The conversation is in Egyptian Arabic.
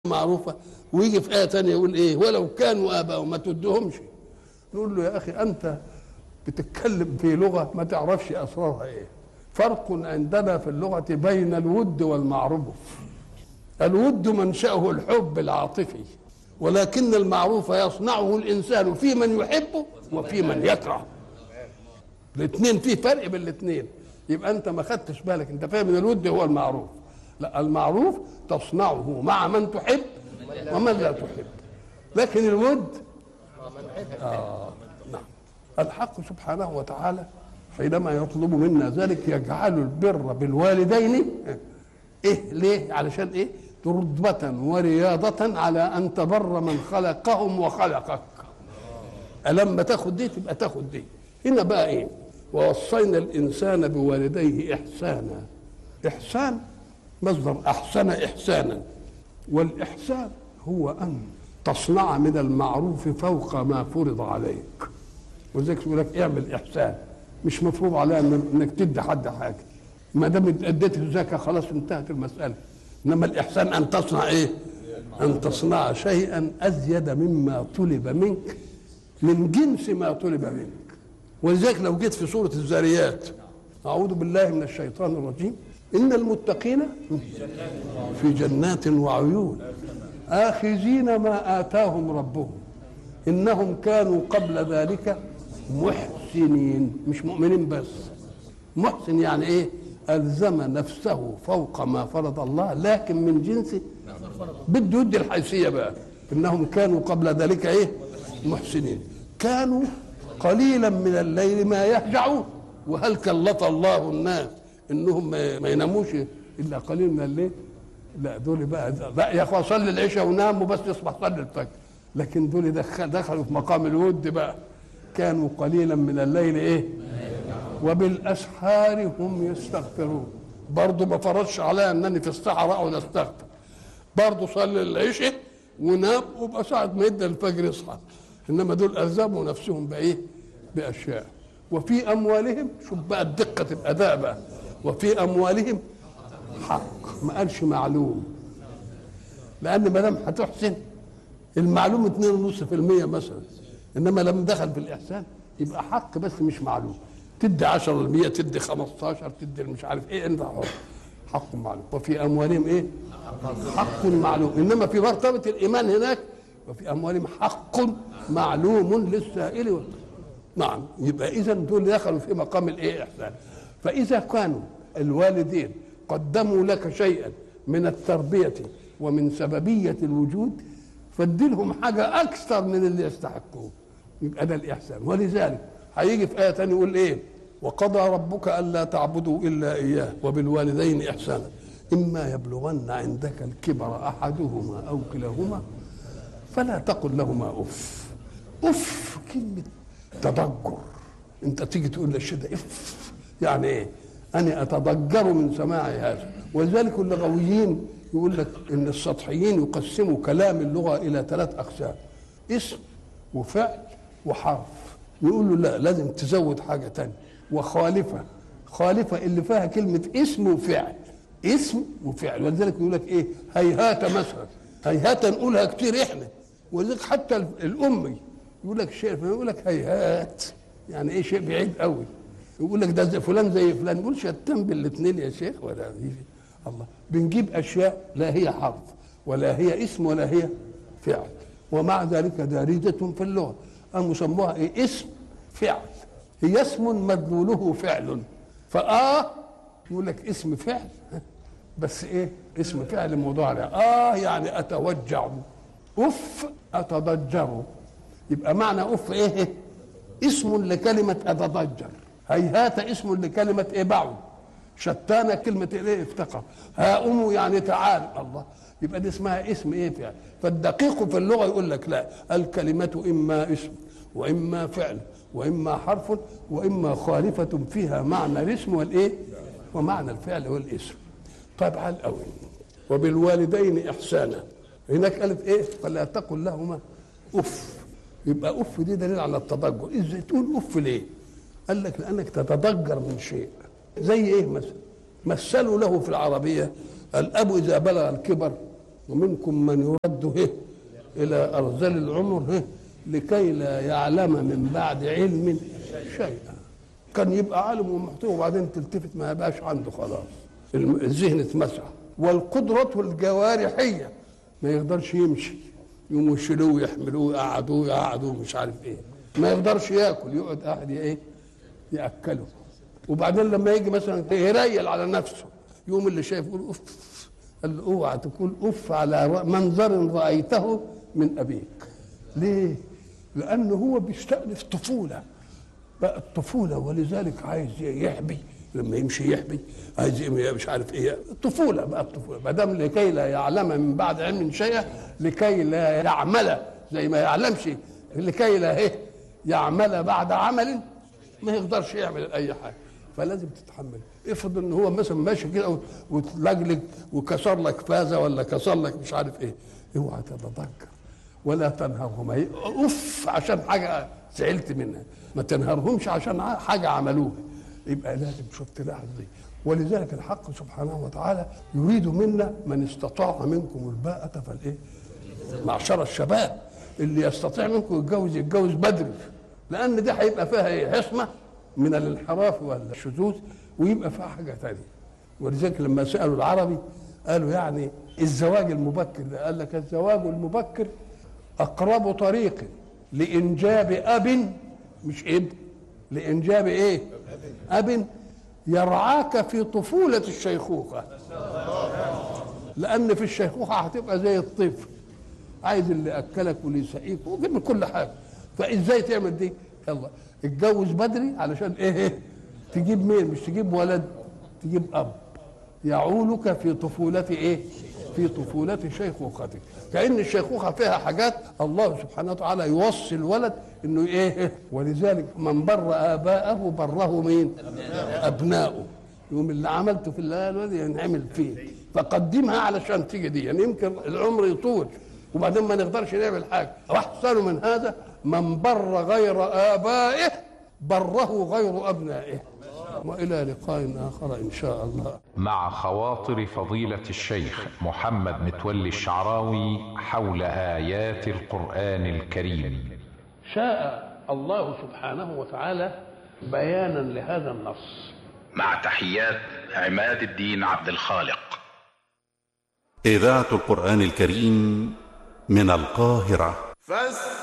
معروفة ويجي في آية تانية يقول إيه ولو كانوا آباءهم ما تدهمش نقول له يا أخي أنت بتتكلم في لغة ما تعرفش أسرارها إيه فرق عندنا في اللغة بين الود والمعروف الود منشأه الحب العاطفي ولكن المعروف يصنعه الإنسان في من يحبه وفي من يكره الاثنين في فرق بين الاثنين يبقى انت ما خدتش بالك انت فاهم ان الود هو المعروف لا المعروف تصنعه مع من تحب ومن لا تحب لكن الود آه نعم الحق سبحانه وتعالى حينما يطلب منا ذلك يجعل البر بالوالدين ايه ليه علشان ايه رتبة ورياضة على أن تبر من خلقهم وخلقك ألما تاخد دي تبقى تاخد دي هنا بقى ايه ووصينا الإنسان بوالديه إحسانا إحسان مصدر أحسن إحسانا والإحسان هو أن تصنع من المعروف فوق ما فرض عليك ولذلك يقول لك اعمل إحسان مش مفروض عليها انك تدي حد حاجه ما دام اديت الزكاه خلاص انتهت المساله انما الاحسان ان تصنع ايه ان تصنع شيئا ازيد مما طلب منك من جنس ما طلب منك ولذلك لو جيت في سوره الذاريات اعوذ بالله من الشيطان الرجيم ان المتقين في جنات وعيون اخذين ما اتاهم ربهم انهم كانوا قبل ذلك محسنين مش مؤمنين بس محسن يعني ايه الزم نفسه فوق ما فرض الله لكن من جنس بده يدي الحيثيه بقى انهم كانوا قبل ذلك ايه محسنين كانوا قليلا من الليل ما يهجعون وهل كلف الله الناس انهم ما يناموش الا قليل من الليل لا دول بقى لا يا اخوان صلي العشاء ونام وبس يصبح صلي الفجر لكن دول دخل دخلوا في مقام الود بقى كانوا قليلا من الليل ايه وبالاسحار هم يستغفرون برضه ما فرضش عليا انني في الصحراء اقعد استغفر برضه صلي العشاء ونام وبقى ساعة ما يدى الفجر يصحى انما دول الزموا نفسهم بايه؟ باشياء وفي اموالهم شوف بقى دقة الاداء بقى وفي اموالهم حق ما قالش معلوم لان ما دام هتحسن المعلوم 2.5% مثلا انما لما دخل في الاحسان يبقى حق بس مش معلوم تدي 10% تدي 15 تدي مش عارف ايه انت حر حق معلوم وفي اموالهم ايه حق معلوم انما في مرتبه الايمان هناك وفي اموالهم حق معلوم للسائل و... نعم يبقى اذا دول دخلوا في مقام الايه احسان فاذا كانوا الوالدين قدموا لك شيئا من التربيه ومن سببيه الوجود فاديلهم حاجه اكثر من اللي يستحقوه يبقى ده الاحسان ولذلك هيجي في ايه ثانيه يقول ايه وقضى ربك الا تعبدوا الا اياه وبالوالدين احسانا اما يبلغن عندك الكبر احدهما او كلاهما فلا تقل لهما اف اف كلمه تضجر انت تيجي تقول للشيء ده اف يعني ايه انا اتضجر من سماع هذا ولذلك اللغويين يقول لك ان السطحيين يقسموا كلام اللغه الى ثلاث اقسام اسم وفعل وحرف يقول له لا لازم تزود حاجه تانية وخالفه خالفه اللي فيها كلمه اسم وفعل اسم وفعل ولذلك يقول لك ايه هيهات مثلا هيهات نقولها كتير احنا ولذلك حتى الامي يقول لك شيء يقول لك هيهات يعني ايه شيء بعيد قوي يقول لك ده زي فلان زي فلان يقول شتان بالاثنين يا شيخ ولا الله بنجيب اشياء لا هي حرف ولا هي اسم ولا هي فعل ومع ذلك دارجة في اللغة قاموا سموها إيه؟ اسم فعل هي اسم مدلوله فعل فآه يقول لك اسم فعل بس ايه اسم فعل مضارع اه يعني اتوجع اف اتضجر يبقى معنى اف ايه اسم لكلمة اتضجر هيهات اسم لكلمة ايه بعد شتان كلمة ايه افتقر هاؤم يعني تعال الله يبقى دي اسمها اسم ايه فعل فالدقيق في اللغه يقول لك لا الكلمه اما اسم واما فعل واما حرف واما خالفه فيها معنى الاسم والايه ومعنى الفعل والاسم طيب على الاول وبالوالدين احسانا هناك قالت ايه فلا تقل لهما اف يبقى اف دي دليل على التضجر ازاي تقول اف ليه قال لك لانك تتضجر من شيء زي ايه مثلا مثلوا له في العربيه الاب اذا بلغ الكبر ومنكم من يرد هه الى ارذل العمر هه لكي لا يعلم من بعد علم شيئا كان يبقى عالم ومحتوى وبعدين تلتفت ما يبقاش عنده خلاص الم- الذهن اتمسح والقدرة الجوارحية ما يقدرش يمشي يقوموا يشيلوه يحملوه يقعدوه يقعدوه مش عارف ايه ما يقدرش ياكل يقعد قاعد ايه ياكله وبعدين لما يجي مثلا يريل على نفسه يقوم اللي شايف يقول اوف قال له اوعى تقول اوف على ر- منظر رايته من ابيك ليه؟ لانه هو بيستأنف طفوله بقى الطفوله ولذلك عايز يحبي لما يمشي يحبي عايز يم- مش عارف ايه الطفوله بقى الطفوله ما دام لكي لا يعلم من بعد علم شيئا لكي لا يعمل زي ما يعلمش لكي لا ايه يعمل بعد عمل ما يقدرش يعمل اي حاجه فلازم تتحمل افرض ان هو مثلا ماشي كده وتلجلج وكسر لك فازه ولا كسر لك مش عارف ايه اوعى تتذكر ولا تنهرهما اوف عشان حاجه زعلت منها ما تنهرهمش عشان ع- حاجه عملوها يبقى لازم شوف تلاحظ دي ولذلك الحق سبحانه وتعالى يريد منا من استطاع منكم الباءة فالايه؟ معشر الشباب اللي يستطيع منكم يتجوز يتجوز بدري لان دي هيبقى فيها ايه؟ حصمه من الانحراف والشذوذ ويبقى فيها حاجه ثانيه ولذلك لما سالوا العربي قالوا يعني الزواج المبكر ده قال لك الزواج المبكر اقرب طريق لانجاب اب مش ابن لانجاب ايه اب يرعاك في طفوله الشيخوخه لان في الشيخوخه هتبقى زي الطفل عايز اللي اكلك واللي يسقيك وجيب كل حاجه فازاي تعمل دي يلا اتجوز بدري علشان ايه إيه؟ تجيب مين مش تجيب ولد تجيب اب يعولك في طفولة ايه في طفولة شيخوختك كأن الشيخوخة فيها حاجات الله سبحانه وتعالى يوصي الولد انه ايه ولذلك من بر اباءه بره مين ابناؤه يوم اللي عملته في الولد ينعمل فيه فقدمها علشان تيجي دي يعني يمكن العمر يطول وبعدين ما نقدرش نعمل حاجه واحسن من هذا من بر غير ابائه بره غير ابنائه والى لقاء اخر ان شاء الله مع خواطر فضيلة الشيخ محمد متولي الشعراوي حول آيات القرآن الكريم شاء الله سبحانه وتعالى بيانا لهذا النص مع تحيات عماد الدين عبد الخالق إذاعة القرآن الكريم من القاهرة فاستمعوا